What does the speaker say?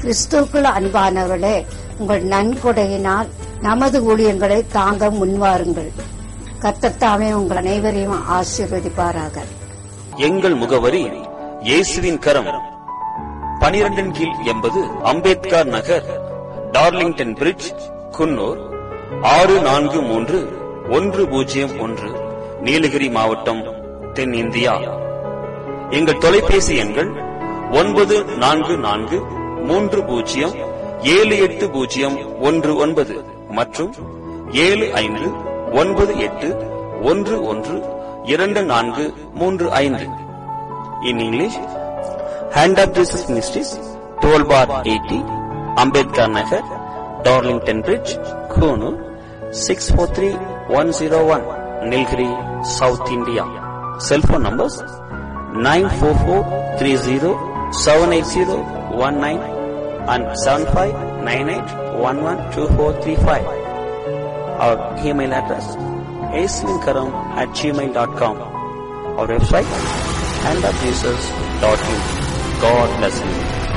கிறிஸ்துவுக்குள் அன்பானவர்களே உங்கள் நன்கொடையினால் நமது ஊழியங்களை தாங்க முன்வாருங்கள் கத்தத்தாமே உங்கள் அனைவரையும் ஆசீர்வதிப்பாராக எங்கள் முகவரி இயேசுவின் கரம் பனிரெண்டின் கீழ் எண்பது அம்பேத்கர் நகர் டார்லிங்டன் பிரிட்ஜ் குன்னூர் ஆறு நான்கு மூன்று ஒன்று பூஜ்ஜியம் ஒன்று நீலகிரி மாவட்டம் தென்னிந்தியா எங்கள் தொலைபேசி எண்கள் ஒன்பது நான்கு நான்கு மூன்று பூஜ்ஜியம் ஏழு எட்டு பூஜ்ஜியம் ஒன்று ஒன்பது மற்றும் ஏழு ஐந்து ஒன்பது எட்டு ஒன்று ஒன்று இரண்டு நான்கு மூன்று ஐந்து in English hand of Jesus ministries twelve bar eighty Ambedkar Nagar Darlington bridge Coonoor six four three one zero one Nilgiri south India cell phone numbers nine four four three zero seven eight zero one nine and seven five nine eight one one two four three five our email address ஏஸ்லிங்கரம் at Gmail dot com our website and of Jesus.in. God bless you.